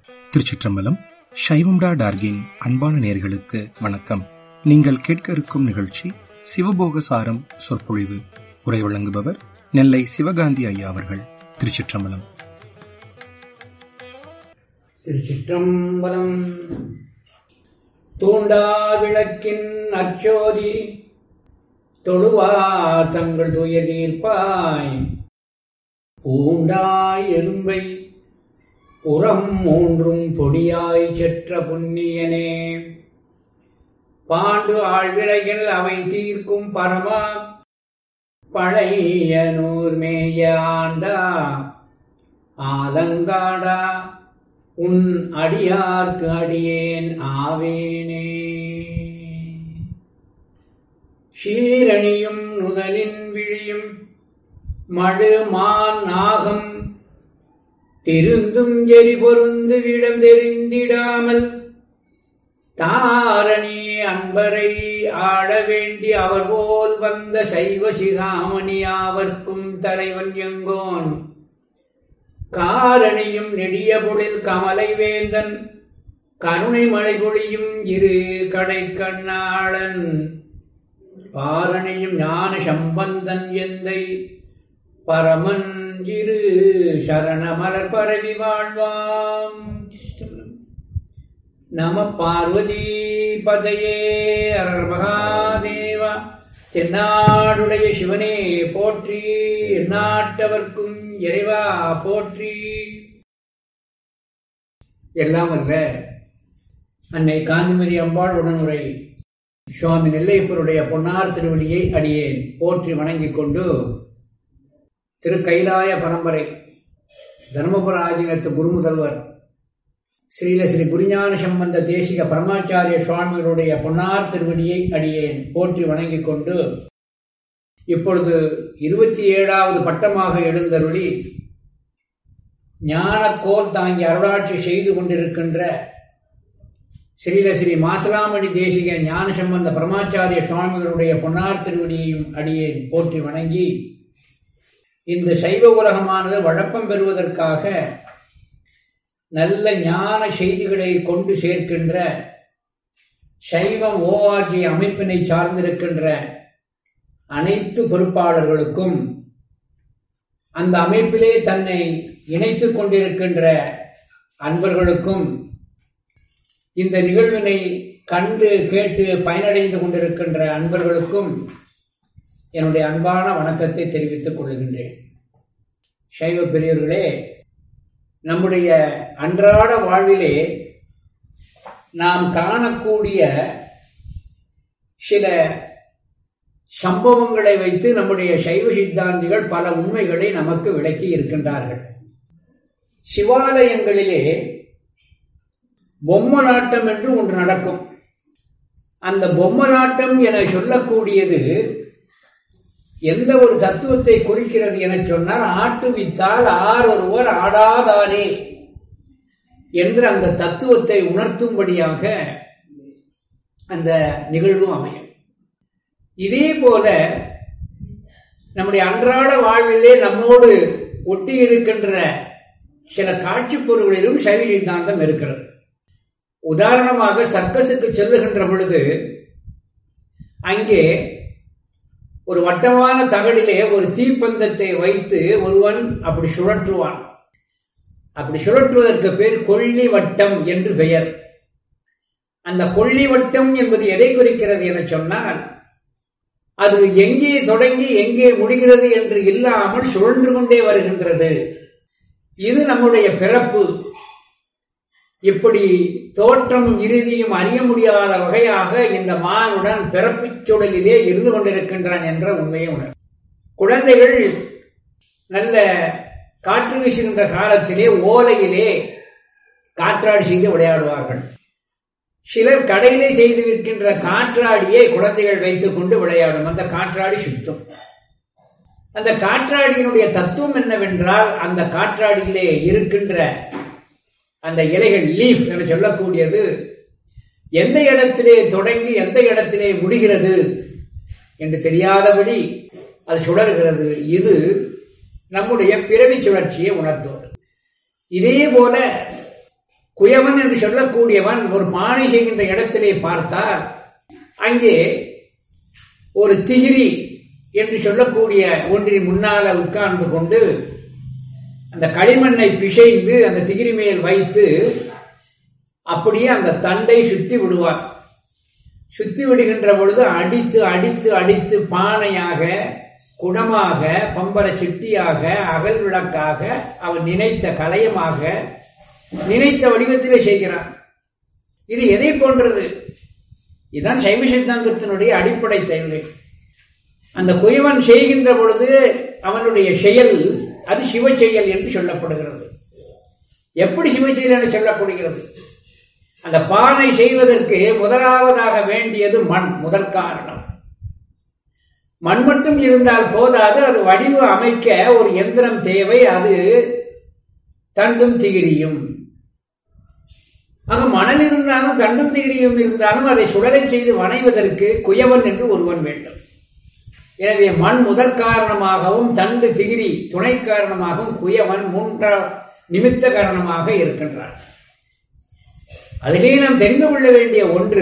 திருச்சிற்றம்பலம் சைவம்டா டார்கின் அன்பான நேர்களுக்கு வணக்கம் நீங்கள் கேட்க இருக்கும் நிகழ்ச்சி சிவபோக சாரம் சொற்பொழிவு உரை வழங்குபவர் நெல்லை சிவகாந்தி ஐயா அவர்கள் திருச்சிற்றம்பலம் திருச்சிற்றம்பலம் தூண்டா விளக்கின் அச்சோதி தொழுவார் தங்கள் துயர் தீர்ப்பாய் பூண்டாய் எறும்பை புறம் மூன்றும் பொடியாய் செற்ற புண்ணியனே பாண்டு ஆழ்விலைகள் அவை தீர்க்கும் பரமா பழைய நூர் மேய ஆண்டா ஆலங்காடா உன் அடியார்க்கு அடியேன் ஆவேனே ஷீரணியும் நுதலின் விழியும் மழு மான் நாகம் திருந்தும் எரி பொருந்து விடம் தெரிந்திடாமல் தாரணி அன்பரை ஆள வேண்டி அவர் போல் வந்த சைவ சிகாமணியாவர்க்கும் தலைவன் எங்கோன் காரணியும் நெடிய பொழில் கமலை வேந்தன் கருணை மழை பொழியும் இரு கடை கண்ணாளன் பாரணியும் ஞான சம்பந்தன் எந்தை பரமன் இரு சரண மலர் பரவி வாழ்வாம் நம பார்வதி பதையே அரர் மகாதேவா தென்னாடுடைய சிவனே போற்றி எந்நாட்டவர்க்கும் இறைவா போற்றி எல்லாம் அல்ல அன்னை காந்திமதி அம்பாள் உடனுரை சுவாமி நெல்லையப்பருடைய பொன்னார் திருவடியை அடியேன் போற்றி வணங்கிக் கொண்டு திருக்கைலாய பரம்பரை தர்மபுர ஆதீனத்து குருமுதல்வர் ஸ்ரீல ஸ்ரீ குருஞான சம்பந்த தேசிக பரமாச்சாரிய சுவாமிகளுடைய பொன்னார் திருவடியை அடியேன் போற்றி வணங்கிக் கொண்டு இப்பொழுது இருபத்தி ஏழாவது பட்டமாக எழுந்தருளி ஞானக்கோல் தாங்கி அருளாட்சி செய்து கொண்டிருக்கின்ற ஸ்ரீல ஸ்ரீ மாசலாமணி தேசிக ஞான சம்பந்த பரமாச்சாரிய சுவாமிகளுடைய பொன்னார் திருவடியையும் அடியேன் போற்றி வணங்கி இந்த சைவ உலகமானது வழப்பம் பெறுவதற்காக நல்ல ஞான செய்திகளை கொண்டு சேர்க்கின்ற சைவம் ஓஆர்ஜி அமைப்பினை சார்ந்திருக்கின்ற அனைத்து பொறுப்பாளர்களுக்கும் அந்த அமைப்பிலே தன்னை இணைத்துக் கொண்டிருக்கின்ற அன்பர்களுக்கும் இந்த நிகழ்வினை கண்டு கேட்டு பயனடைந்து கொண்டிருக்கின்ற அன்பர்களுக்கும் என்னுடைய அன்பான வணக்கத்தை தெரிவித்துக் கொள்கின்றேன் சைவ பெரியவர்களே நம்முடைய அன்றாட வாழ்விலே நாம் காணக்கூடிய சில சம்பவங்களை வைத்து நம்முடைய சைவ சித்தாந்திகள் பல உண்மைகளை நமக்கு விளக்கி இருக்கின்றார்கள் சிவாலயங்களிலே பொம்மலாட்டம் என்று ஒன்று நடக்கும் அந்த பொம்மலாட்டம் என சொல்லக்கூடியது எந்த ஒரு தத்துவத்தை குறிக்கிறது என சொன்னால் ஆட்டுவித்தால் ஆர் ஒருவர் ஆடாதானே என்று அந்த தத்துவத்தை உணர்த்தும்படியாக அந்த நிகழ்வும் அமையும் இதே போல நம்முடைய அன்றாட வாழ்விலே நம்மோடு ஒட்டி இருக்கின்ற சில காட்சி பொருள்களிலும் சைவ சித்தாந்தம் இருக்கிறது உதாரணமாக சர்க்கஸுக்கு செல்லுகின்ற பொழுது அங்கே ஒரு வட்டமான தகடிலே ஒரு தீப்பந்தத்தை வைத்து ஒருவன் அப்படி சுழற்றுவான் அப்படி சுழற்றுவதற்கு பேர் கொல்லி வட்டம் என்று பெயர் அந்த கொல்லி வட்டம் என்பது எதை குறிக்கிறது என சொன்னால் அது எங்கே தொடங்கி எங்கே முடிகிறது என்று இல்லாமல் சுழன்று கொண்டே வருகின்றது இது நம்முடைய பிறப்பு இப்படி தோற்றம் இறுதியும் அறிய முடியாத வகையாக இந்த மானுடன் பிறப்புச் சூழலிலே இருந்து கொண்டிருக்கின்றான் என்ற உண்மையை உணர் குழந்தைகள் நல்ல காற்று வீசுகின்ற காலத்திலே ஓலையிலே காற்றாடி செய்து விளையாடுவார்கள் சிலர் கடையிலே செய்து விற்கின்ற காற்றாடியை குழந்தைகள் வைத்துக் கொண்டு விளையாடும் அந்த காற்றாடி சுத்தம் அந்த காற்றாடியினுடைய தத்துவம் என்னவென்றால் அந்த காற்றாடியிலே இருக்கின்ற அந்த இலைகள் லீஃப் என சொல்லக்கூடியது எந்த இடத்திலே தொடங்கி எந்த இடத்திலே முடிகிறது என்று தெரியாதபடி அது சுழல்கிறது இது நம்முடைய பிறவி சுழற்சியை உணர்த்துவது இதே போல குயவன் என்று சொல்லக்கூடியவன் ஒரு பானை செய்கின்ற இடத்திலே பார்த்தால் அங்கே ஒரு திகிரி என்று சொல்லக்கூடிய ஒன்றின் முன்னால உட்கார்ந்து கொண்டு அந்த களிமண்ணை பிசைந்து அந்த திகிரி மேல் வைத்து அப்படியே அந்த தண்டை சுத்தி விடுவார் சுத்தி விடுகின்ற பொழுது அடித்து அடித்து அடித்து பானையாக குடமாக பம்பர சிட்டியாக அகல் விளக்காக அவன் நினைத்த கலையமாக நினைத்த வடிவத்திலே செய்கிறான் இது எதை போன்றது இதுதான் சைவ சித்தாந்தத்தினுடைய அடிப்படை தேவை அந்த குயவன் செய்கின்ற பொழுது அவனுடைய செயல் அது சிவ செயல் என்று சொல்லப்படுகிறது எப்படி சிவ செயல் என்று சொல்லப்படுகிறது அந்த பானை செய்வதற்கு முதலாவதாக வேண்டியது மண் முதல் காரணம் மண் மட்டும் இருந்தால் போதாது அது வடிவு அமைக்க ஒரு எந்திரம் தேவை அது தண்டும் திகிரியும் அங்கு மணல் இருந்தாலும் தண்டும் திகிரியும் இருந்தாலும் அதை சுடலை செய்து வணைவதற்கு குயவன் என்று ஒருவன் வேண்டும் எனவே மண் முதல் காரணமாகவும் தண்டு திகிரி துணை காரணமாகவும் குயவன் மூன்ற நிமித்த காரணமாக இருக்கின்றான் அதிலே நாம் தெரிந்து கொள்ள வேண்டிய ஒன்று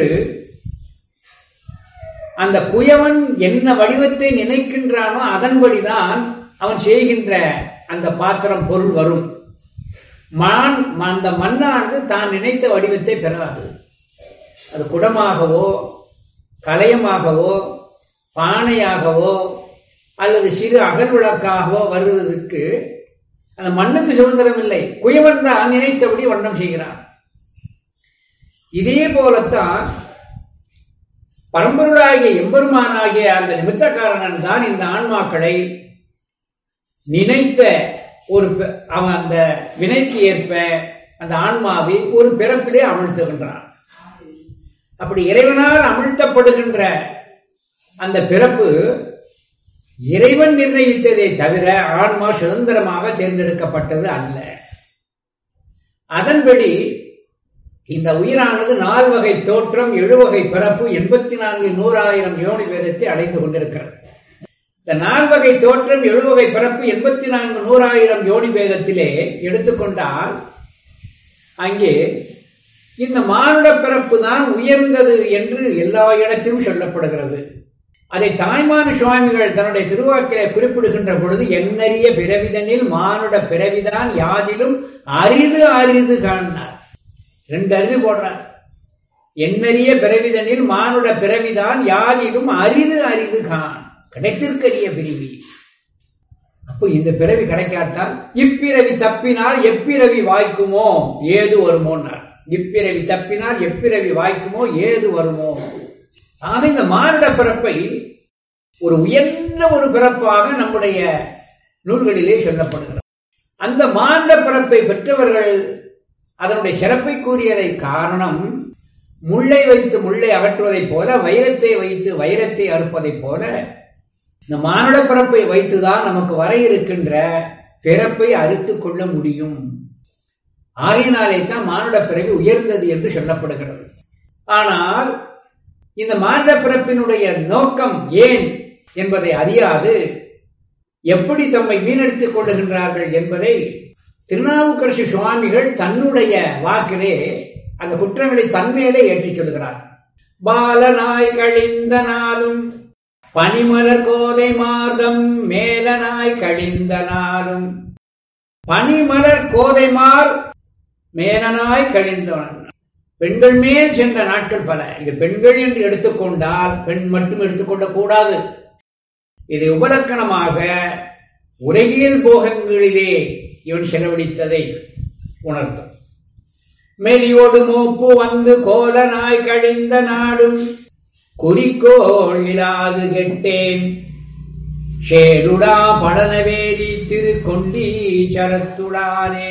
அந்த குயவன் என்ன வடிவத்தை நினைக்கின்றானோ அதன்படிதான் அவன் செய்கின்ற அந்த பாத்திரம் பொருள் வரும் மான் அந்த மண்ணானது தான் நினைத்த வடிவத்தை பெறாது அது குடமாகவோ கலையமாகவோ பானையாகவோ அல்லது சிறு அகல் விளக்காகவோ வருவதற்கு அந்த மண்ணுக்கு சுதந்திரம் இல்லை குயவன் தான் நினைத்தபடி வண்ணம் செய்கிறான் இதே போலத்தான் பரம்பொருளாகிய எம்பெருமானாகிய அந்த நிமித்தக்காரனன் தான் இந்த ஆன்மாக்களை நினைத்த ஒரு அவன் அந்த வினைக்கு ஏற்ப அந்த ஆன்மாவை ஒரு பிறப்பிலே அமிழ்த்துகின்றான் அப்படி இறைவனால் அமிழ்த்தப்படுகின்ற அந்த பிறப்பு இறைவன் நிர்ணயித்ததை தவிர ஆன்மா சுதந்திரமாக தேர்ந்தெடுக்கப்பட்டது அல்ல அதன்படி இந்த உயிரானது நால்வகை தோற்றம் எழுவகை பிறப்பு எண்பத்தி நான்கு நூறாயிரம் யோனி வேதத்தை அடைந்து கொண்டிருக்கிறது இந்த நால்வகை தோற்றம் எழுவகை பிறப்பு எண்பத்தி நான்கு நூறாயிரம் யோனி வேதத்திலே எடுத்துக்கொண்டால் அங்கே இந்த மானுட பிறப்பு தான் உயர்ந்தது என்று எல்லா இடத்திலும் சொல்லப்படுகிறது அதை தாய்மான சுவாமிகள் தன்னுடைய திருவாக்கில குறிப்பிடுகின்ற பொழுது எண்ணறிய பிறவிதனில் மானுட பிறவிதான் யாதிலும் அரிது அரிது காணார் ரெண்டு அரிது போடுறார் எண்ணறிய பிறவிதனில் மானுட பிறவிதான் யாதிலும் அரிது அரிது கான் கிடைத்திருக்கரிய பிரிவி அப்போ இந்த பிறவி கிடைக்காட்டால் இப்பிறவி தப்பினால் எப்பிறவி வாய்க்குமோ ஏது வருமோன்னார் இப்பிறவி தப்பினால் எப்பிறவி வாய்க்குமோ ஏது வருமோ ஆக இந்த மானுட பிறப்பை ஒரு உயர்ந்த ஒரு பிறப்பாக நம்முடைய நூல்களிலே சொல்லப்படுகிறது அந்த மானுட பிறப்பை பெற்றவர்கள் அதனுடைய சிறப்பை கூறியதை காரணம் முள்ளை வைத்து முள்ளை அகற்றுவதைப் போல வைரத்தை வைத்து வைரத்தை அறுப்பதைப் போல இந்த மானுட பிறப்பை வைத்துதான் நமக்கு வர இருக்கின்ற பிறப்பை அறுத்து கொள்ள முடியும் ஆகையினாலே தான் மானுட பிறவி உயர்ந்தது என்று சொல்லப்படுகிறது ஆனால் இந்த மானுட பிறப்பினுடைய நோக்கம் ஏன் என்பதை அறியாது எப்படி தம்மை வீணடித்துக் கொள்ளுகின்றார்கள் என்பதை திருநாவுக்கரசு சுவாமிகள் தன்னுடைய வாக்கிலே அந்த குற்றங்களை தன்மையிலே ஏற்றிச் சொல்கிறார் பாலனாய் கழிந்த நாளும் பனிமலர் கோதை மார்தம் மேலனாய் கழிந்த நாளும் பனிமலர் கோதைமார் மேலனாய் கழிந்தவன் பெண்கள் மேல் சென்ற நாட்கள் பல இது பெண்கள் என்று எடுத்துக்கொண்டால் பெண் மட்டும் எடுத்துக்கொள்ள கூடாது இதை உபலக்கணமாக உலகியல் போகங்களிலே இவன் செலவழித்ததை உணர்த்தும் மெலியோடு மூப்பு வந்து கோல நாய் கழிந்த நாடும் குறிக்கோள் இலாது கெட்டேன் ஷேருடா படனவேலி திருக்கொண்டி சரத்துடானே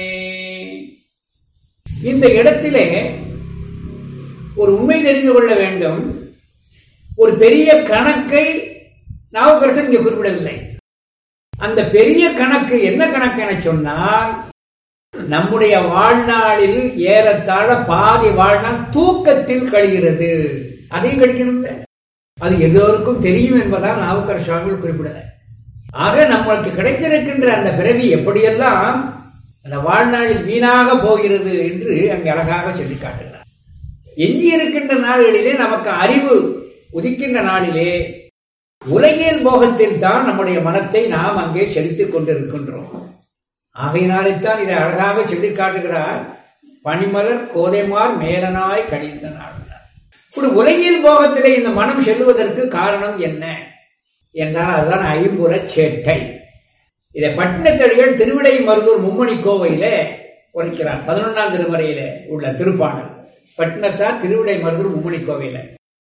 இந்த இடத்திலே ஒரு உண்மை தெரிந்து கொள்ள வேண்டும் ஒரு பெரிய கணக்கை நாவுக்கரசர் இங்கே குறிப்பிடவில்லை அந்த பெரிய கணக்கு என்ன கணக்கு என சொன்னால் நம்முடைய வாழ்நாளில் ஏறத்தாழ பாதி வாழ்நாள் தூக்கத்தில் கழிகிறது அதையும் கழிக்கணும் அது எல்லோருக்கும் தெரியும் என்பதால் நாவுக்கர சுவாமிகள் குறிப்பிடல ஆக நம்மளுக்கு கிடைத்திருக்கின்ற அந்த பிறவி எப்படியெல்லாம் அந்த வாழ்நாளில் வீணாக போகிறது என்று அங்கு அழகாக சொல்லி காட்டுகிறார் எஞ்சி இருக்கின்ற நாள்களிலே நமக்கு அறிவு உதிக்கின்ற நாளிலே உலகியல் போகத்தில் தான் நம்முடைய மனத்தை நாம் அங்கே செலுத்திக் கொண்டிருக்கின்றோம் ஆகையினால்தான் இதை அழகாக சொல்லி காட்டுகிறார் பனிமலர் கோதைமார் மேலனாய் கழிந்த நாள் இப்படி உலகியல் போகத்திலே இந்த மனம் செல்வதற்கு காரணம் என்ன என்றால் அதுதான் ஐம்புல சேட்டை இதை பட்டினத்தடிகள் திருவிடை மருதூர் மும்மணி கோவையில உரைக்கிறார் பதினொன்றாம் திருமறையில உள்ள திருப்பாடல் பட்டினத்தார் திருவிடை மருதூர் மும்மணி கோவையில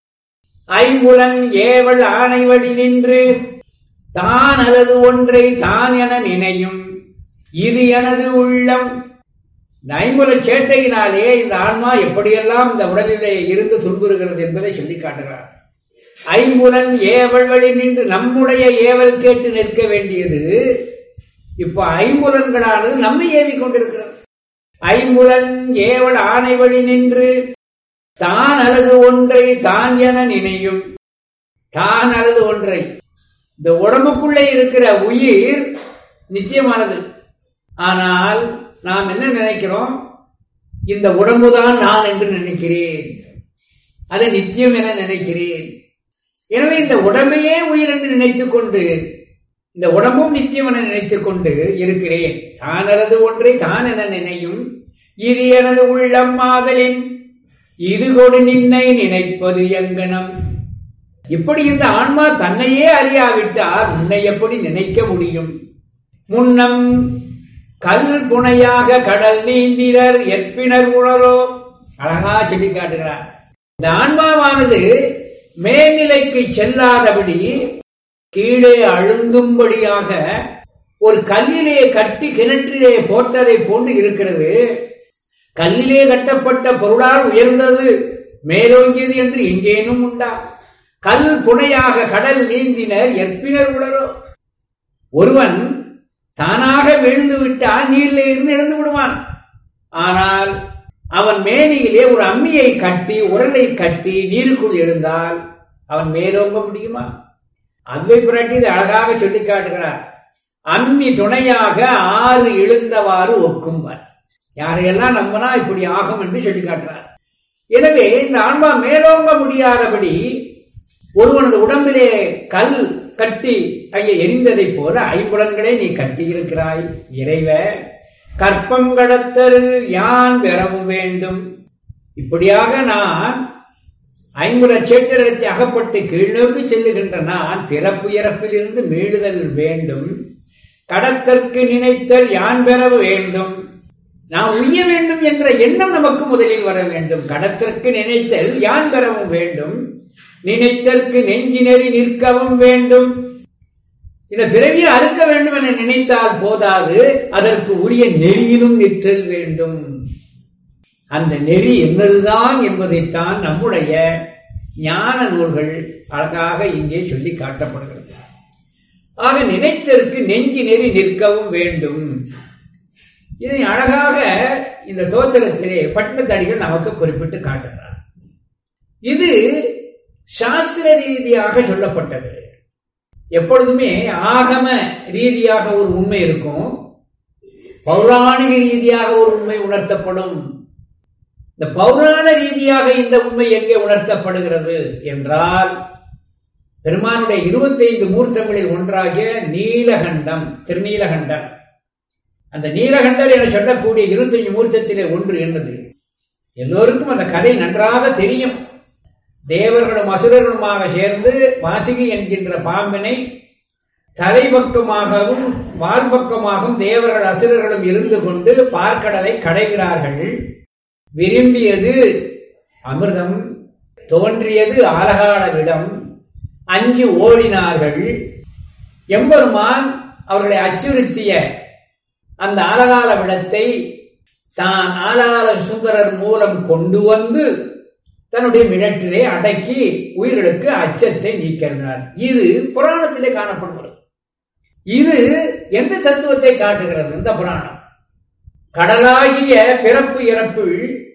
ஐம்புலன் ஏவல் ஆணை வழி நின்று தான் அல்லது ஒன்றை தான் என நினையும் இது எனது உள்ளம் இந்த ஐம்புல சேட்டையினாலே இந்த ஆன்மா எப்படியெல்லாம் இந்த உடலிலே இருந்து துன்புறுகிறது என்பதை சொல்லி காட்டுகிறார் ஐம்புலன் ஏவல் வழி நின்று நம்முடைய ஏவல் கேட்டு நிற்க வேண்டியது இப்ப ஐம்புலன்களானது நம்மை ஏவிக் கொண்டிருக்கிறது ஐம்புலன் ஏவல் ஆணை வழி நின்று தான் அல்லது ஒன்றை தான் என நினையும் தான் அல்லது ஒன்றை இந்த உடம்புக்குள்ளே இருக்கிற உயிர் நித்தியமானது ஆனால் நாம் என்ன நினைக்கிறோம் இந்த உடம்புதான் நான் என்று நினைக்கிறேன் அதை நித்தியம் என நினைக்கிறேன் எனவே இந்த உடம்பையே உயிர் என்று நினைத்துக் கொண்டு இந்த உடம்பும் நித்தியம் என நினைத்துக் கொண்டு இருக்கிறேன் தான் அல்லது ஒன்றை தான் என நினையும் இது எனது உள்ளம் மாதலின் இது கொடு நின்னை நினைப்பது எங்கனம் இப்படி இந்த ஆன்மா தன்னையே அறியாவிட்டால் உன்னை எப்படி நினைக்க முடியும் முன்னம் கல் புனையாக கடல் நீந்திரர் எற்பினர் உணரோ அழகா சொல்லி காட்டுகிறார் இந்த ஆன்மாவானது மேல்நிலைக்கு செல்லாதபடி கீழே அழுந்தும்படியாக ஒரு கல்லிலே கட்டி கிணற்றிலே போட்டதை போன்று இருக்கிறது கல்லிலே கட்டப்பட்ட பொருளால் உயர்ந்தது மேலோங்கியது என்று எங்கேனும் உண்டா கல் புனையாக கடல் நீந்தினர் எற்பினர் உளரோ ஒருவன் தானாக விழுந்து விட்டால் நீரில் இருந்து இழந்து விடுவான் ஆனால் அவன் மேனியிலே ஒரு அம்மியை கட்டி உரலை கட்டி நீருக்குள் எழுந்தால் அவன் மேலோங்க முடியுமா அவ்வை புரட்டி இது அழகாக சொல்லி காட்டுகிறார் அம்மி துணையாக ஆறு இழுந்தவாறு ஒக்கும்பர் யாரையெல்லாம் நம்பினா இப்படி ஆகும் என்று சொல்லி காட்டுறார் எனவே இந்த ஆன்மா மேலோங்க முடியாதபடி ஒருவனது உடம்பிலே கல் கட்டி அங்கே எரிந்ததைப் போல ஐம்புலன்களை நீ கட்டி இருக்கிறாய் இறைவ கற்பம் கடத்தல் யான் பெறவும் வேண்டும் இப்படியாக நான் ஐம்புல சேட்டிரத்தை அகப்பட்டு கீழ்நோக்கி செல்லுகின்ற நான் பிறப்பு இறப்பிலிருந்து மீளுதல் வேண்டும் கடத்தற்கு நினைத்தல் யான் பெற வேண்டும் நான் உய்ய வேண்டும் என்ற எண்ணம் நமக்கு முதலில் வர வேண்டும் கடத்திற்கு நினைத்தல் யான் பெறவும் வேண்டும் நினைத்தற்கு நெஞ்சி நெறி நிற்கவும் வேண்டும் இந்த பிறவியை அறுக்க வேண்டும் என நினைத்தால் போதாது அதற்கு உரிய நெறியிலும் நிற்றல் வேண்டும் அந்த நெறி என்னதுதான் என்பதைத்தான் நம்முடைய ஞான நூல்கள் அழகாக இங்கே சொல்லி காட்டப்படுகிறது ஆக நினைத்தற்கு நெஞ்சி நெறி நிற்கவும் வேண்டும் இதை அழகாக இந்த தோத்திரத்திலே பட்டினத்தடிகள் நமக்கு குறிப்பிட்டு காட்டுகிறார் இது சாஸ்திர ரீதியாக சொல்லப்பட்டது எப்பொழுதுமே ஆகம ரீதியாக ஒரு உண்மை இருக்கும் பௌராணிக ரீதியாக ஒரு உண்மை உணர்த்தப்படும் இந்த பௌராண ரீதியாக இந்த உண்மை எங்கே உணர்த்தப்படுகிறது என்றால் பெருமானுடைய இருபத்தைந்து மூர்த்தங்களில் ஒன்றாகிய நீலகண்டம் திருநீலகண்டம் அந்த நீலகண்டர் என சொல்லக்கூடிய இருபத்தஞ்சு மூர்த்தத்திலே ஒன்று என்னது எல்லோருக்கும் அந்த கதை நன்றாக தெரியும் தேவர்களும் அசுரர்களுமாக சேர்ந்து வாசுகி என்கின்ற பாம்பினை தலைபக்கமாகவும் வால்பக்கமாகவும் தேவர்கள் அசுரர்களும் இருந்து கொண்டு பார்க்கடலை கடைகிறார்கள் விரும்பியது அமிர்தம் தோன்றியது ஆலகாலவிடம் அஞ்சு ஓடினார்கள் எம்பெருமான் அவர்களை அச்சுறுத்திய அந்த ஆலகால விடத்தை தான் ஆலால சுந்தரர் மூலம் கொண்டு வந்து தன்னுடைய மிழற்றிலே அடக்கி உயிர்களுக்கு அச்சத்தை நீக்கிறார் இது புராணத்திலே காணப்படுகிறது இது எந்த தத்துவத்தை காட்டுகிறது இந்த புராணம் கடலாகிய பிறப்பு இறப்பு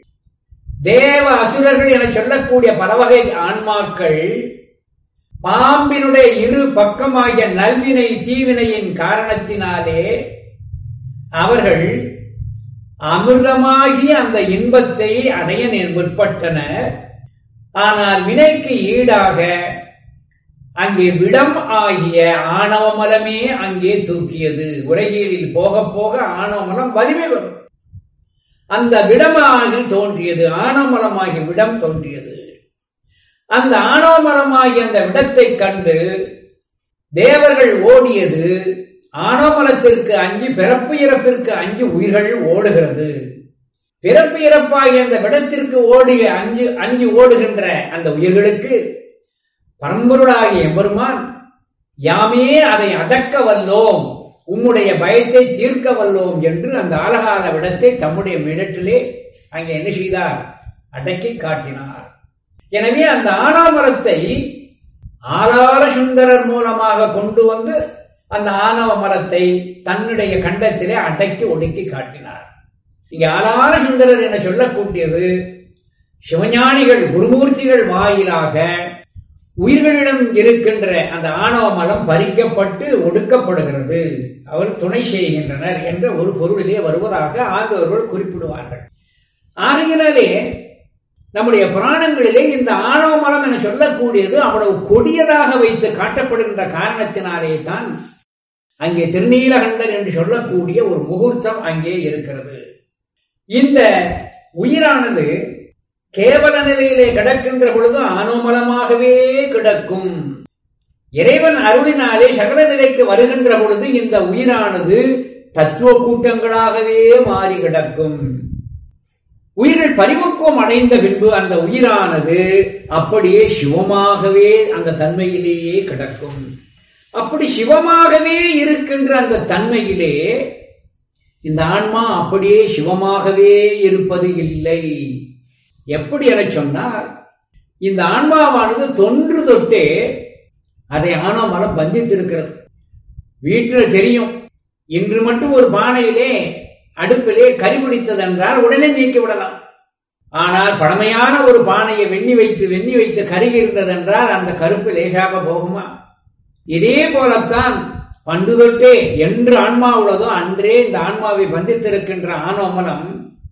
தேவ அசுரர்கள் என சொல்லக்கூடிய பல வகை ஆன்மாக்கள் பாம்பினுடைய இரு பக்கமாகிய நல்வினை தீவினையின் காரணத்தினாலே அவர்கள் அமிர்தமாகிய அந்த இன்பத்தை அடைய முற்பட்டனர் ஆனால் வினைக்கு ஈடாக அங்கே விடம் ஆகிய ஆணவமலமே அங்கே தூக்கியது உலகியலில் போக போக ஆணவமலம் வலிமை வரும் அந்த விடமாகி தோன்றியது ஆணவமலமாகி விடம் தோன்றியது அந்த ஆணவமலமாகி அந்த விடத்தை கண்டு தேவர்கள் ஓடியது ஆணவமலத்திற்கு அஞ்சு பிறப்பு இறப்பிற்கு அஞ்சு உயிர்கள் ஓடுகிறது பிறப்பு இறப்பாகிய அந்த விடத்திற்கு ஓடிய அஞ்சு அஞ்சு ஓடுகின்ற அந்த உயிர்களுக்கு பரம்பொருளாகிய எம்பெருமான் யாமே அதை அடக்க வல்லோம் உம்முடைய பயத்தை தீர்க்க வல்லோம் என்று அந்த ஆலகால விடத்தை தம்முடைய மிடத்திலே அங்கே என்ன செய்தார் அடக்கி காட்டினார் எனவே அந்த ஆனாமரத்தை ஆலார சுந்தரர் மூலமாக கொண்டு வந்து அந்த ஆணவ மரத்தை தன்னுடைய கண்டத்திலே அடக்கி ஒடுக்கி காட்டினார் இங்க ஆலார சுந்தரர் என சொல்லக்கூடியது சிவஞானிகள் குருமூர்த்திகள் வாயிலாக உயிர்களிடம் இருக்கின்ற அந்த ஆணவ மலம் பறிக்கப்பட்டு ஒடுக்கப்படுகிறது அவர் துணை செய்கின்றனர் என்ற ஒரு பொருளிலே வருவதாக ஆண்டவர்கள் குறிப்பிடுவார்கள் ஆகையினாலே நம்முடைய புராணங்களிலே இந்த ஆணவ மலம் என சொல்லக்கூடியது அவ்வளவு கொடியதாக வைத்து காட்டப்படுகின்ற காரணத்தினாலே தான் அங்கே திருநீலகண்டர் என்று சொல்லக்கூடிய ஒரு முகூர்த்தம் அங்கே இருக்கிறது இந்த உயிரானது கேவல நிலையிலே கிடக்கின்ற பொழுது ஆனோமலமாகவே கிடக்கும் இறைவன் அருளினாலே சகல நிலைக்கு வருகின்ற பொழுது இந்த உயிரானது தத்துவ கூட்டங்களாகவே மாறி கிடக்கும் உயிர்கள் பரிமுக்கம் அடைந்த பின்பு அந்த உயிரானது அப்படியே சிவமாகவே அந்த தன்மையிலேயே கிடக்கும் அப்படி சிவமாகவே இருக்கின்ற அந்த தன்மையிலே இந்த ஆன்மா அப்படியே சிவமாகவே இருப்பது இல்லை எப்படி என சொன்னால் இந்த ஆன்மாவானது தொன்று தொட்டே அதை ஆணவமலம் பந்தித்திருக்கிறது வீட்டில் தெரியும் இன்று மட்டும் ஒரு பானையிலே அடுப்பிலே கறி பிடித்தது என்றால் உடனே நீக்கி விடலாம் ஆனால் பழமையான ஒரு பானையை வெண்ணி வைத்து வெண்ணி வைத்து கருகி இருந்தது என்றால் அந்த கருப்பு லேசாக போகுமா இதே போலத்தான் பண்டு தொட்டே என்று ஆன்மா உள்ளதோ அன்றே இந்த ஆன்மாவை பந்தித்திருக்கின்ற ஆணவமலம்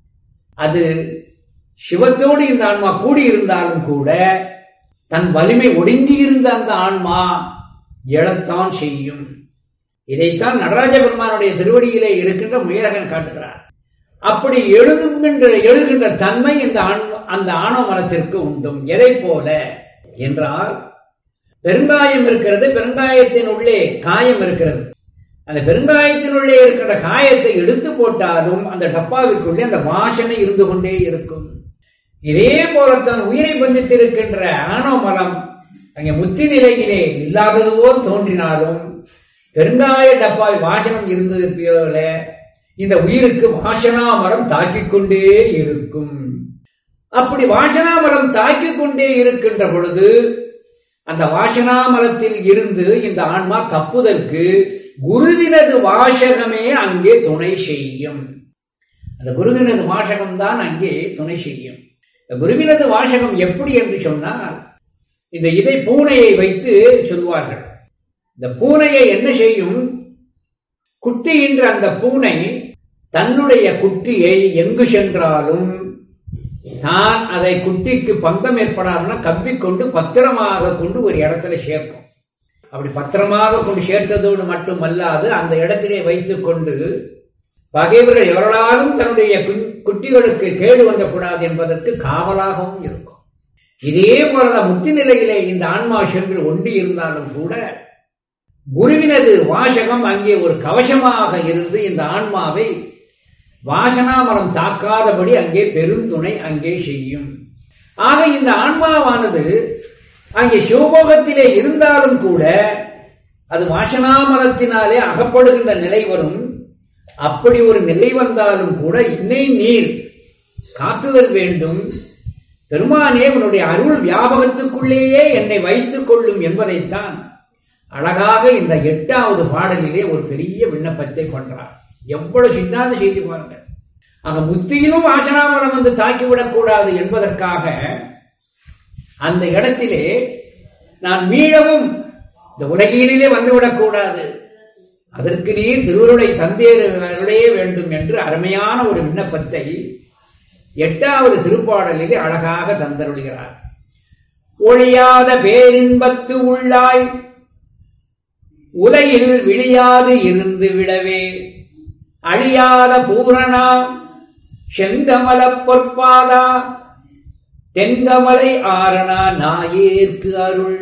அது சிவத்தோடு இந்த ஆன்மா கூடியிருந்தாலும் கூட தன் வலிமை ஒடுங்கி இருந்த அந்த ஆன்மா எழத்தான் செய்யும் இதைத்தான் நடராஜ பெருமானுடைய திருவடியிலே இருக்கின்ற முயலகன் காட்டுகிறார் அப்படி எழுதுகின்ற எழுகின்ற தன்மை இந்த அந்த ஆணவ மரத்திற்கு உண்டும் எதை போல என்றால் பெருங்காயம் இருக்கிறது பெருங்காயத்தின் உள்ளே காயம் இருக்கிறது அந்த பெருங்காயத்தின் உள்ளே இருக்கிற காயத்தை எடுத்து போட்டாலும் அந்த டப்பாவிற்குள்ளே அந்த வாசனை இருந்து கொண்டே இருக்கும் இதே போலத்தான் உயிரை பந்தித்திருக்கின்ற ஆணவ மலம் அங்கே முத்தி நிலையிலே இல்லாதது போல் தோன்றினாலும் பெருங்காய டப்பாவில் வாசனம் இருந்தது போல இந்த உயிருக்கு வாசனா மரம் தாக்கிக் கொண்டே இருக்கும் அப்படி வாசனா மரம் தாக்கிக் கொண்டே இருக்கின்ற பொழுது அந்த வாசனா மரத்தில் இருந்து இந்த ஆன்மா தப்புதற்கு குருவினது வாசகமே அங்கே துணை செய்யும் அந்த குருவினது வாசகம் தான் அங்கே துணை செய்யும் குருவினது வாசகம் எப்படி என்று சொன்னால் இந்த இதை பூனையை வைத்து சொல்வார்கள் இந்த பூனையை என்ன செய்யும் குட்டி என்ற அந்த பூனை தன்னுடைய குட்டியை எங்கு சென்றாலும் தான் அதை குட்டிக்கு பங்கம் ஏற்படாதுன்னா கவ்விக்கொண்டு பத்திரமாக கொண்டு ஒரு இடத்துல சேர்க்கும் அப்படி பத்திரமாக கொண்டு சேர்த்ததோடு மட்டுமல்லாது அந்த இடத்திலே வைத்துக் கொண்டு பகைவர்கள் எவர்களாலும் தன்னுடைய குட்டிகளுக்கு கேடு வந்தக்கூடாது என்பதற்கு காவலாகவும் இருக்கும் இதே போலதான் முத்தி நிலையிலே இந்த ஆன்மா சென்று ஒண்டி இருந்தாலும் கூட குருவினது வாசகம் அங்கே ஒரு கவசமாக இருந்து இந்த ஆன்மாவை வாசனாமரம் தாக்காதபடி அங்கே பெருந்துணை அங்கே செய்யும் ஆக இந்த ஆன்மாவானது அங்கே சிவபோகத்திலே இருந்தாலும் கூட அது வாசனாமரத்தினாலே அகப்படுகின்ற நிலை வரும் அப்படி ஒரு நிலை வந்தாலும் கூட இன்னை நீர் காத்துதல் வேண்டும் பெருமானே உன்னுடைய அருள் வியாபகத்துக்குள்ளேயே என்னை வைத்துக் கொள்ளும் என்பதைத்தான் அழகாக இந்த எட்டாவது பாடலிலே ஒரு பெரிய விண்ணப்பத்தை கொன்றார் எவ்வளவு சித்தாந்த செய்தி பாருங்க அங்க முத்தியிலும் வாசனாமலம் வந்து தாக்கிவிடக் கூடாது என்பதற்காக அந்த இடத்திலே நான் மீளவும் இந்த உலகிலே வந்துவிடக் கூடாது அதற்கு நீர் திருவருளை தந்தேறே வேண்டும் என்று அருமையான ஒரு விண்ணப்பத்தை எட்டாவது திருப்பாடலிலே அழகாக தந்தருளுகிறார் ஒழியாத பேரின்பத்து உள்ளாய் உலகில் விழியாது இருந்து விடவே அழியாத பூரணா செங்கமல பொற்பாதா தென்கமலை ஆரணா நாயேற்கு அருள்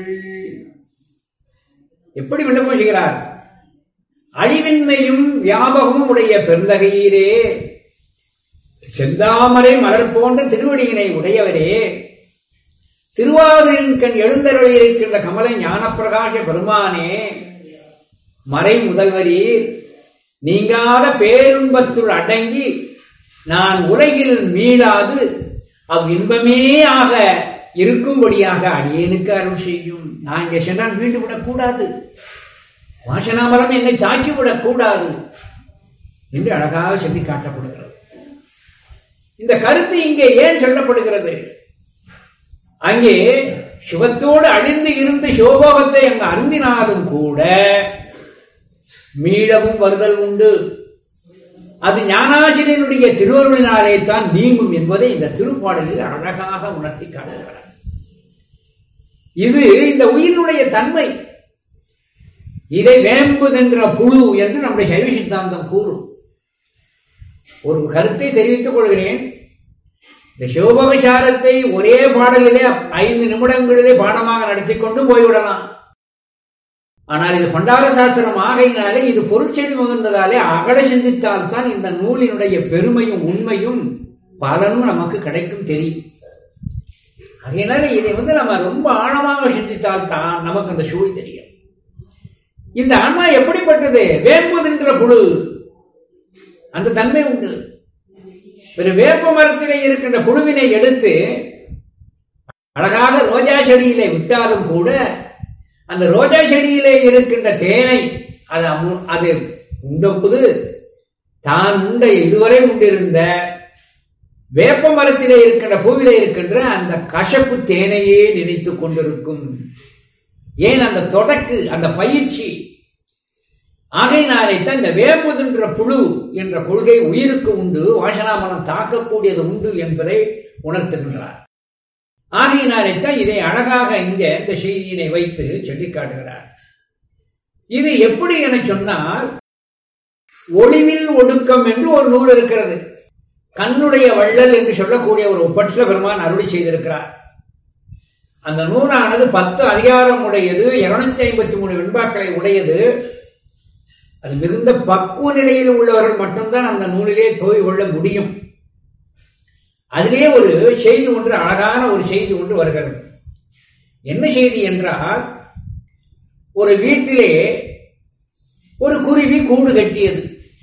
எப்படி விண்ணப்பம் செய்கிறார் அழிவின்மையும் வியாபகமும் உடைய பெருந்தகையீரே செந்தாமரை மலர் போன்ற திருவடியினை உடையவரே திருவாதிரின் கண் எழுந்தருளி இருக்கின்ற கமல ஞானப்பிரகாச பெருமானே மறை முதல்வரீர் நீங்காத பேருன்பத்துள் அடங்கி நான் உலகில் மீளாது அவ் இன்பமே ஆக இருக்கும்படியாக அடியேனுக்கு அருள் செய்யும் நான் இங்கே சென்றால் மீண்டு விடக்கூடாது வாசனாமரம் என்னை தாக்கி விடக்கூடாது என்று அழகாக சொல்லி காட்டப்படுகிறது இந்த கருத்து இங்கே ஏன் சொல்லப்படுகிறது அங்கே சிவத்தோடு அழிந்து இருந்து சிவபோகத்தை அங்கு அருந்தினாலும் கூட மீளவும் வருதல் உண்டு அது ஞானாசிரியனுடைய திருவருளினாலே தான் நீங்கும் என்பதை இந்த திருப்பாடலில் அழகாக உணர்த்தி காட்டுகிறார் இது இந்த உயிரினுடைய தன்மை இதை வேம்புதென்ற புழு என்று நம்முடைய சைவ சித்தாந்தம் கூறும் ஒரு கருத்தை தெரிவித்துக் கொள்கிறேன் இந்த சிவபவிசாரத்தை ஒரே பாடலிலே ஐந்து நிமிடங்களிலே பாடமாக நடத்தி கொண்டு போய்விடலாம் ஆனால் இது பண்டார சாஸ்திரம் ஆகையினாலே இது பொருட்செய்தி மிகுந்ததாலே அகல சிந்தித்தால் தான் இந்த நூலினுடைய பெருமையும் உண்மையும் பலனும் நமக்கு கிடைக்கும் தெரியும் அதனால இதை வந்து நம்ம ரொம்ப ஆழமாக சிந்தித்தால் தான் நமக்கு அந்த சூழ் தெரியும் இந்த ஆன்மா எப்படிப்பட்டது வேம்புதென்ற புழு அந்த தன்மை உண்டு ஒரு வேப்ப மரத்திலே இருக்கின்ற புழுவினை எடுத்து அழகாக ரோஜா செடியிலே விட்டாலும் கூட அந்த ரோஜா செடியிலே இருக்கின்ற தேனை அது அது உண்டபோது தான் உண்ட இதுவரை உண்டிருந்த வேப்ப மரத்திலே இருக்கின்ற பூவிலே இருக்கின்ற அந்த கசப்பு தேனையே நினைத்துக் கொண்டிருக்கும் ஏன் அந்த தொடக்கு அந்த பயிற்சி ஆகையினாலே தான் இந்த வேம்புதென்ற புழு என்ற கொள்கை உயிருக்கு உண்டு வாசனாமலம் தாக்கக்கூடியது உண்டு என்பதை உணர்த்துகின்றார் ஆகையினாலே தான் இதை அழகாக இங்க இந்த செய்தியினை வைத்து சொல்லி காட்டுகிறார் இது எப்படி என சொன்னால் ஒளிவில் ஒடுக்கம் என்று ஒரு நூல் இருக்கிறது கண்ணுடைய வள்ளல் என்று சொல்லக்கூடிய ஒரு ஒப்பற்ற பெருமான் அருளி செய்திருக்கிறார் அந்த நூலானது பத்து அதிகாரம் உடையது இருநூத்தி ஐம்பத்தி மூணு வெண்பாக்களை உடையது அது மிகுந்த பக்குவ நிலையில் உள்ளவர்கள் மட்டும்தான் அந்த நூலிலே தோய் கொள்ள முடியும் அதிலே ஒரு செய்தி ஒன்று அழகான ஒரு செய்தி ஒன்று வருகிறது என்ன செய்தி என்றால் ஒரு வீட்டிலே ஒரு குருவி கூடு கட்டியது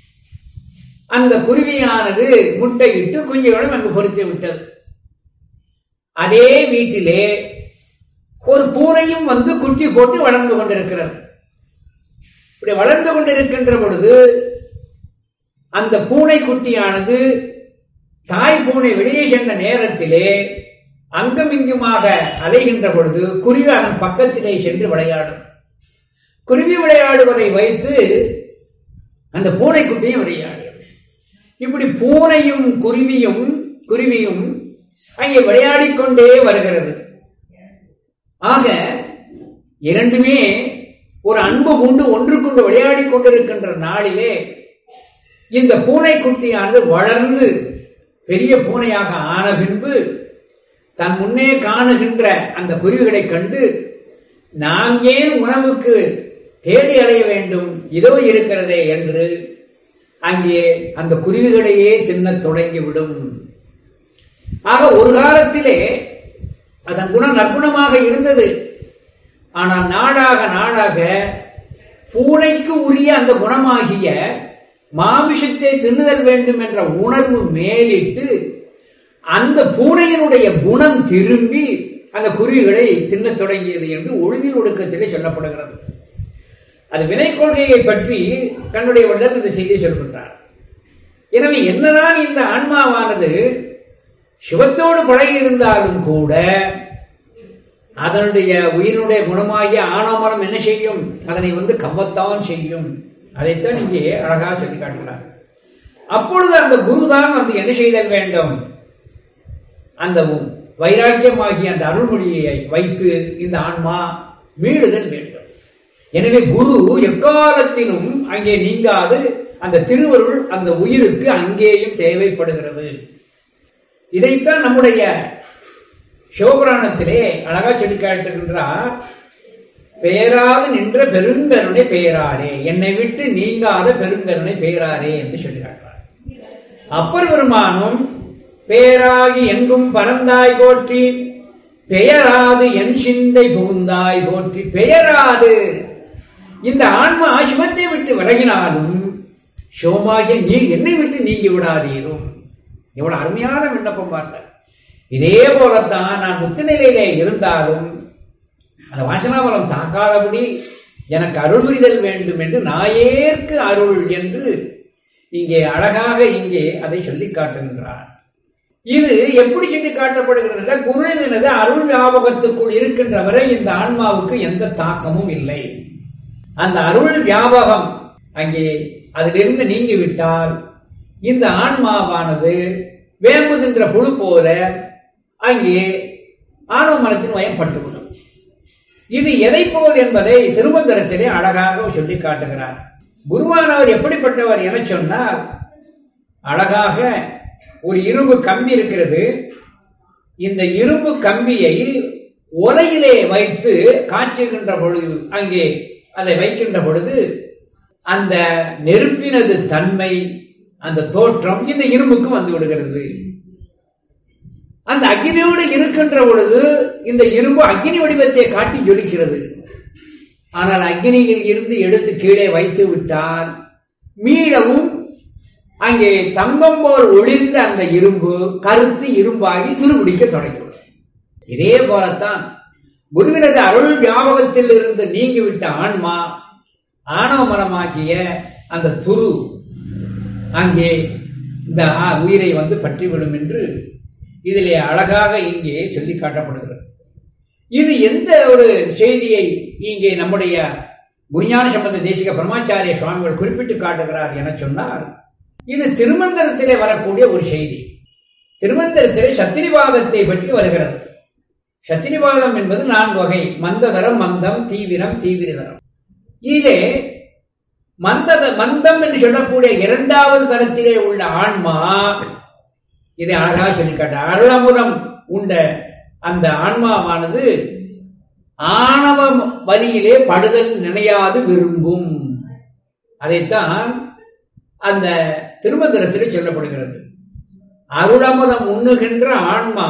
அந்த குருவியானது முட்டையிட்டு குஞ்சுகளும் அங்கு பொருத்தி விட்டது அதே வீட்டிலே ஒரு பூனையும் வந்து குட்டி போட்டு வளர்ந்து கொண்டிருக்கிறது இப்படி வளர்ந்து கொண்டிருக்கின்ற பொழுது அந்த பூனை குட்டியானது தாய் பூனை வெளியே சென்ற நேரத்திலே அங்கும் இங்குமாக அலைகின்ற பொழுது குருவி அதன் பக்கத்திலே சென்று விளையாடும் குருவி விளையாடுவதை வைத்து அந்த பூனைக்குட்டியும் விளையாடும் இப்படி பூனையும் குருவியும் குருவியும் அங்கே விளையாடிக் கொண்டே வருகிறது ஆக இரண்டுமே ஒரு அன்பு கொண்டு ஒன்றுக்கொண்டு விளையாடிக் கொண்டிருக்கின்ற நாளிலே இந்த பூனைக்குட்டியானது வளர்ந்து பெரிய பூனையாக ஆன பின்பு தன் முன்னே காணுகின்ற அந்த குருவிகளை கண்டு நாம் ஏன் உணவுக்கு தேடி அலைய வேண்டும் இதோ இருக்கிறதே என்று அங்கே அந்த குருவிகளையே தின்னத் தொடங்கிவிடும் ஆக ஒரு காலத்திலே அதன் குணம் நற்குணமாக இருந்தது ஆனால் நாளாக நாளாக பூனைக்கு உரிய அந்த குணமாகிய மாமிசத்தை தின்னுதல் வேண்டும் என்ற உணர்வு மேலிட்டு அந்த பூனையினுடைய குணம் திரும்பி அந்த குருவிகளை தின்னத் தொடங்கியது என்று ஒழுங்கில் ஒடுக்கத்திலே சொல்லப்படுகிறது அது வினை கொள்கையை பற்றி தன்னுடைய வள்ளல் இந்த செய்தியை சொல்கின்றார் எனவே என்னதான் இந்த ஆன்மாவானது சிவத்தோடு பழகி இருந்தாலும் கூட அதனுடைய உயிரினுடைய குணமாகிய ஆணவமரம் என்ன செய்யும் அதனை வந்து கவ்வத்தான் செய்யும் அதைத்தான் இங்கே அழகாக சொல்லி காட்டுகிறார் அப்பொழுது அந்த குருதான் வந்து என்ன செய்தல் வேண்டும் அந்த வைராக்கியமாகிய அந்த அருள்மொழியை வைத்து இந்த ஆன்மா மீளுதல் வேண்டும் எனவே குரு எக்காலத்திலும் அங்கே நீங்காது அந்த திருவருள் அந்த உயிருக்கு அங்கேயும் தேவைப்படுகிறது இதைத்தான் நம்முடைய சிவபுராணத்திலே அழகா சொல்லி காட்டுகின்றார் பெயராது நின்ற பெருங்கருணை பெயராரே என்னை விட்டு நீங்காத பெருங்கருணை பெயராரே என்று சொல்லி காட்டுறார் அப்பர் பெருமானும் பேராகி எங்கும் பறந்தாய் போற்றி பெயராது என் சிந்தை புகுந்தாய் போற்றி பெயராது இந்த ஆன்மா சிவத்தை விட்டு விலகினாலும் சிவமாகிய நீ என்னை விட்டு நீங்கி விடாதீரும் எவ்வளவு அருமையான விண்ணப்பம் பார்த்த இதே போலத்தான் நான் முத்துநிலையிலே இருந்தாலும் அந்த வாசனாபலம் தாக்காதபடி எனக்கு அருள் புரிதல் வேண்டும் என்று நாயேற்கு அருள் என்று இங்கே அழகாக இங்கே அதை சொல்லி காட்டுகின்றார் இது எப்படி சொல்லி காட்டப்படுகிறது குருவினது அருள் வியாபகத்துக்குள் இருக்கின்ற வரை இந்த ஆன்மாவுக்கு எந்த தாக்கமும் இல்லை அந்த அருள் வியாபகம் அங்கே அதிலிருந்து நீங்கிவிட்டால் இந்த ஆன்மாவானது வேம்புகின்ற புழு போல அங்கே ஆணவ மனத்தின் வயம் பட்டுவிடும் இது எதை போல் என்பதை திருமந்திரத்திலே அழகாக சொல்லி காட்டுகிறார் குருவானவர் எப்படிப்பட்டவர் என சொன்னால் அழகாக ஒரு இரும்பு கம்பி இருக்கிறது இந்த இரும்பு கம்பியை உலையிலே வைத்து காய்ச்சுகின்ற பொழுது அங்கே அதை வைக்கின்ற பொழுது அந்த நெருப்பினது தன்மை அந்த தோற்றம் இந்த இரும்புக்கு வந்து விடுகிறது அந்த அக்னியோடு இருக்கின்ற பொழுது இந்த இரும்பு அக்னி வடிவத்தை காட்டி ஜொலிக்கிறது ஆனால் அக்னியில் இருந்து எடுத்து கீழே வைத்து விட்டால் மீளவும் அங்கே தங்கம் போல் ஒளிர்ந்த அந்த இரும்பு கருத்து இரும்பாகி துருபிடிக்க தொடங்கிவிடும் இதே போலத்தான் குருவினது அருள் வியாபகத்தில் இருந்து நீங்கிவிட்ட ஆன்மா ஆணவ மனமாகிய அந்த துரு அங்கே இந்த உயிரை வந்து பற்றிவிடும் என்று இதிலே அழகாக இங்கே சொல்லி காட்டப்படுகிறது இது எந்த ஒரு செய்தியை இங்கே நம்முடைய குஞ்ஞான சம்பந்த தேசிக பிரம்மாச்சாரிய சுவாமிகள் குறிப்பிட்டு காட்டுகிறார் என சொன்னால் இது திருமந்திரத்திலே வரக்கூடிய ஒரு செய்தி திருமந்திரத்திலே சத்திரிவாதத்தை பற்றி வருகிறது சத்திரிவாதம் என்பது நான்கு வகை மந்ததரம் மந்தம் தீவிரம் தீவிரதரம் இதிலே மந்தத மந்தம் என்று சொல்லக்கூடிய இரண்டாவது தரத்திலே உள்ள ஆன்மா இதை அழகாக சொல்லி காட்ட அருளமுதம் உண்ட அந்த ஆன்மாவானது ஆணவ வலியிலே படுதல் நினையாது விரும்பும் அதைத்தான் அந்த திருமந்திரத்திலே சொல்லப்படுகிறது அருளமுதம் உண்ணுகின்ற ஆன்மா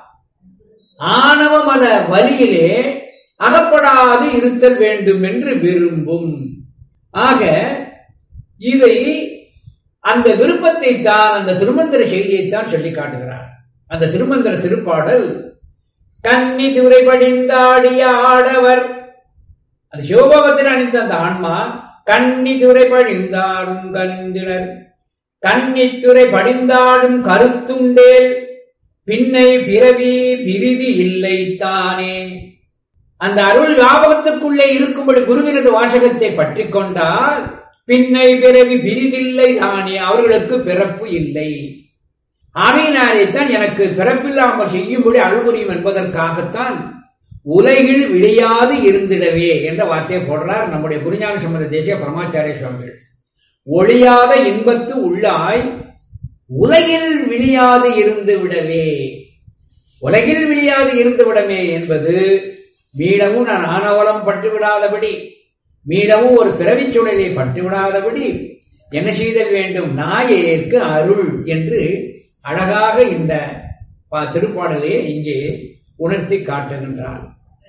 ஆணவமல வலியிலே அகப்படாது இருத்தல் வேண்டும் என்று விரும்பும் ஆக இதை அந்த விருப்பத்தை தான் அந்த திருமந்திர செய்தியை தான் சொல்லி காட்டுகிறார் அந்த திருமந்திர திருப்பாடல் கன்னி துறை படிந்தாடிய ஆடவர் அந்த சிவபோகத்தில் அணிந்த அந்த ஆன்மா கன்னி துறை படிந்தாடும் கருந்தினர் கன்னித்துறை படிந்தாடும் கருத்துண்டேல் பின்னை பிறவி பிரிதி இல்லை தானே அந்த அருள் ஞாபகத்துக்குள்ளே இருக்கும்படி குருவினது வாசகத்தை பற்றி கொண்டால் பின்னை பிறவி பிரிதில்லை தானே அவர்களுக்கு பிறப்பு இல்லை ஆகையினாலேத்தான் எனக்கு பிறப்பில்லாமல் செய்யும்படி அருள்புரியும் என்பதற்காகத்தான் உலகில் விழியாது இருந்திடவே என்ற வார்த்தையை போடுறார் நம்முடைய குருஞான சம்பந்த தேசிய பரமாச்சாரிய சுவாமிகள் ஒளியாத இன்பத்து உள்ளாய் உலகில் விழியாது இருந்து விடவே உலகில் விழியாது இருந்து விடமே என்பது மீளவும் நான் ஆணவலம் பட்டு விடாதபடி மீளவும் ஒரு பிறவிச் சுடலை பட்டு விடாதபடி என்ன செய்தல் வேண்டும் நாயேற்கு அருள் என்று அழகாக இந்த திருப்பாடலே இங்கே உணர்த்தி காட்டுகின்றான்